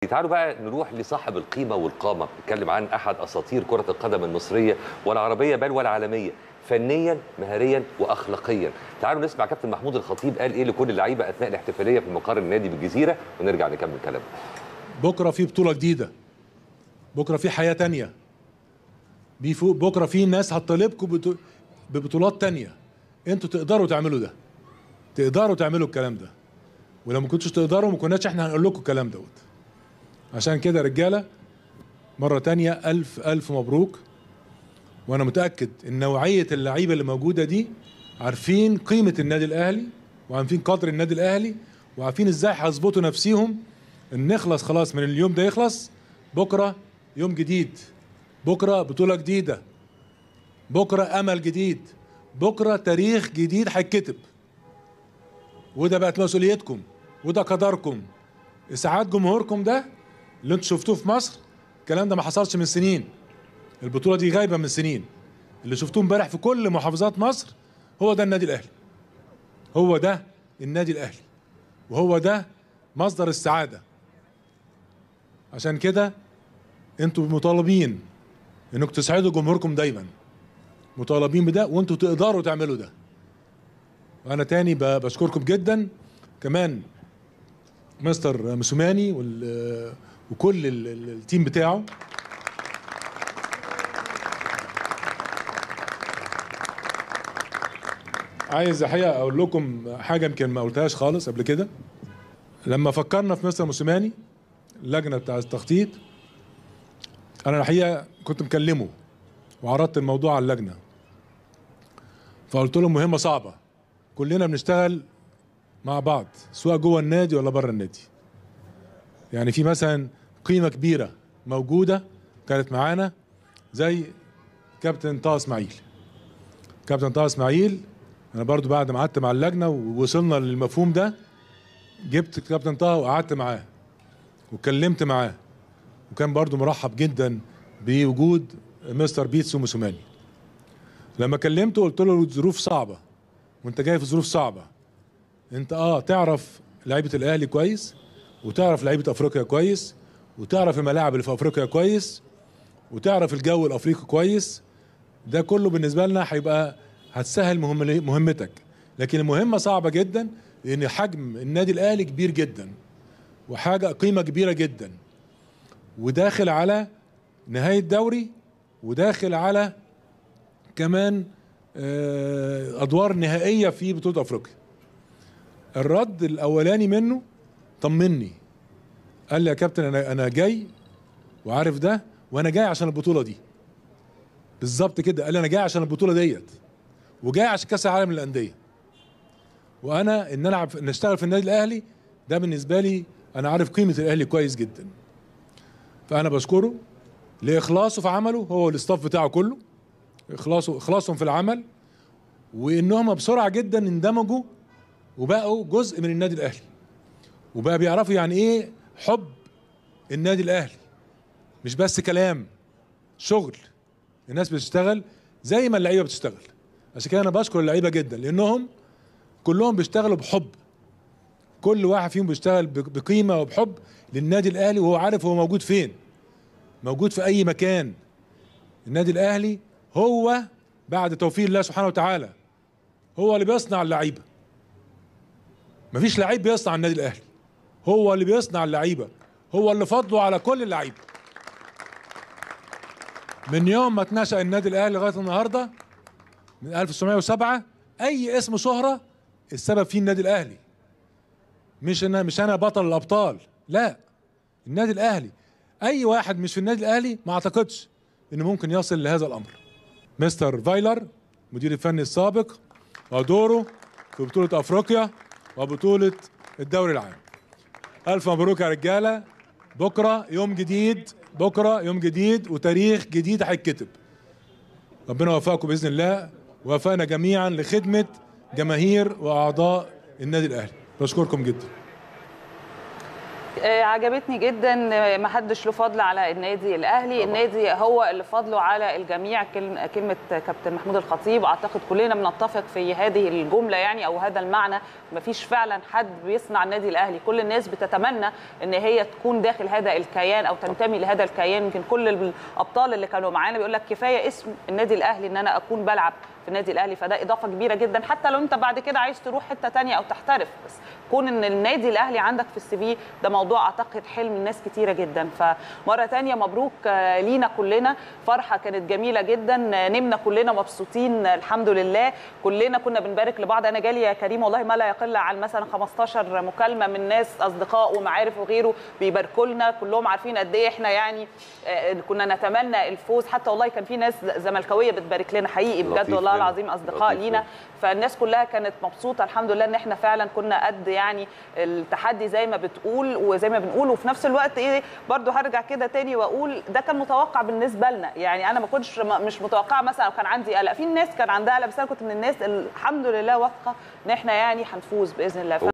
تعالوا بقى نروح لصاحب القيمة والقامة بنتكلم عن أحد أساطير كرة القدم المصرية والعربية بل والعالمية فنيا مهريا واخلاقيا تعالوا نسمع كابتن محمود الخطيب قال ايه لكل اللعيبه اثناء الاحتفاليه في مقر النادي بالجزيره ونرجع نكمل كلامنا بكره في بطوله جديده بكره في حياه تانية بيفو- بكره في ناس هتطالبكم بطو- ببطولات تانية انتوا تقدروا تعملوا ده تقدروا تعملوا الكلام ده ولو ما كنتوش تقدروا ما كناش احنا هنقول لكم الكلام دوت عشان كده يا رجاله مره تانية الف الف مبروك وانا متاكد ان نوعيه اللعيبه اللي موجوده دي عارفين قيمه النادي الاهلي وعارفين قدر النادي الاهلي وعارفين ازاي هيظبطوا نفسيهم ان نخلص خلاص من اليوم ده يخلص بكره يوم جديد بكره بطوله جديده بكره امل جديد بكره تاريخ جديد هيتكتب وده بقت مسؤوليتكم وده قدركم اسعاد جمهوركم ده اللي انتوا شفتوه في مصر الكلام ده ما حصلش من سنين البطوله دي غايبه من سنين اللي شفتوه امبارح في كل محافظات مصر هو ده النادي الاهلي هو ده النادي الاهلي وهو ده مصدر السعاده عشان كده انتوا مطالبين انكم تسعدوا جمهوركم دايما مطالبين بده وانتوا تقدروا تعملوا ده وانا تاني ب- بشكركم جدا كمان مستر مسوماني وال- وكل ال- ال- التيم بتاعه عايز الحقيقه اقول لكم حاجه يمكن ما قلتهاش خالص قبل كده لما فكرنا في مستر موسيماني اللجنه بتاع التخطيط انا الحقيقه كنت مكلمه وعرضت الموضوع على اللجنه فقلت لهم مهمه صعبه كلنا بنشتغل مع بعض سواء جوه النادي ولا بره النادي يعني في مثلا قيمه كبيره موجوده كانت معانا زي كابتن طه اسماعيل كابتن طه اسماعيل انا برضو بعد ما قعدت مع اللجنه ووصلنا للمفهوم ده جبت كابتن طه وقعدت معاه وكلمت معاه وكان برضو مرحب جدا بوجود مستر بيتسو موسوماني لما كلمته قلت له الظروف صعبه وانت جاي في ظروف صعبه انت اه تعرف لعيبه الاهلي كويس وتعرف لعيبه افريقيا كويس وتعرف الملاعب اللي في افريقيا كويس وتعرف الجو الافريقي كويس ده كله بالنسبه لنا هيبقى هتسهل مهم مهمتك لكن المهمه صعبه جدا لان حجم النادي الاهلي كبير جدا وحاجه قيمه كبيره جدا وداخل على نهايه دوري وداخل على كمان آه، ادوار نهائيه في بطوله افريقيا الرد الاولاني منه طمني قال لي يا كابتن انا انا جاي وعارف ده وانا جاي عشان البطوله دي بالظبط كده قال لي انا جاي عشان البطوله ديت وجاي عشان كاس العالم للانديه وانا ان العب نشتغل في النادي الاهلي ده بالنسبه لي انا عارف قيمه الاهلي كويس جدا فانا بشكره لاخلاصه في عمله هو والاستاف بتاعه كله اخلاصه اخلاصهم في العمل وانهم بسرعه جدا اندمجوا وبقوا جزء من النادي الاهلي وبقى بيعرفوا يعني ايه حب النادي الاهلي مش بس كلام شغل الناس بتشتغل زي ما اللعيبه بتشتغل عشان كده انا بشكر اللعيبه جدا لانهم كلهم بيشتغلوا بحب كل واحد فيهم بيشتغل ب- بقيمه وبحب للنادي الاهلي وهو عارف هو موجود فين موجود في اي مكان النادي الاهلي هو بعد توفيق الله سبحانه وتعالى هو اللي بيصنع اللعيبه مفيش لعيب بيصنع النادي الاهلي هو اللي بيصنع اللعيبه هو اللي فضله على كل اللعيبه من يوم ما اتنشأ النادي الاهلي لغايه النهارده من 1907 اي اسم شهره السبب فيه النادي الاهلي مش انا مش انا بطل الابطال لا النادي الاهلي اي واحد مش في النادي الاهلي ما اعتقدش انه ممكن يصل لهذا الامر مستر فايلر مدير الفني السابق ودوره في بطوله افريقيا وبطوله الدوري العام الف مبروك يا رجاله بكره يوم جديد بكره يوم جديد وتاريخ جديد هيتكتب ربنا يوفقكم باذن الله ووفقنا جميعا لخدمه جماهير واعضاء النادي الاهلي بشكركم جدا آه، عجبتني جدا آه، ما حدش له فضل على النادي الاهلي طبعا. النادي هو اللي فضله على الجميع كلمه كلمه كابتن محمود الخطيب اعتقد كلنا بنتفق في هذه الجمله يعني او هذا المعنى ما فيش فعلا حد بيصنع النادي الاهلي كل الناس بتتمنى ان هي تكون داخل هذا الكيان او تنتمي لهذا الكيان يمكن كل الابطال اللي كانوا معانا بيقول لك كفايه اسم النادي الاهلي ان انا اكون بلعب في النادي الاهلي فده اضافه كبيره جدا حتى لو انت بعد كده عايز تروح حته تانية او تحترف بس كون ان النادي الاهلي عندك في السي في ده موضوع اعتقد حلم ناس كتيره جدا فمره تانية مبروك آه، لينا كلنا فرحه كانت جميله جدا آه، نمنا كلنا مبسوطين آه، الحمد لله كلنا كنا بنبارك لبعض انا جالي يا كريم والله ما لا يقل عن مثلا 15 مكالمه من ناس اصدقاء ومعارف وغيره بيباركوا لنا كلهم عارفين قد ايه احنا يعني آه، كنا نتمنى الفوز حتى والله كان في ناس زملكاويه بتبارك لنا حقيقي بجد لطيف والله منه. العظيم اصدقاء لطيف لينا منه. فالناس كلها كانت مبسوطه الحمد لله ان احنا فعلا كنا قد يعني التحدي زي ما بتقول وزي ما بنقول وفي نفس الوقت ايه برضو هرجع كده تاني واقول ده كان متوقع بالنسبه لنا يعني انا ما كنتش م- مش متوقعه مثلا أو كان عندي قلق في ناس كان عندها قلق بس انا كنت من الناس الحمد لله واثقه ان احنا يعني هنفوز باذن الله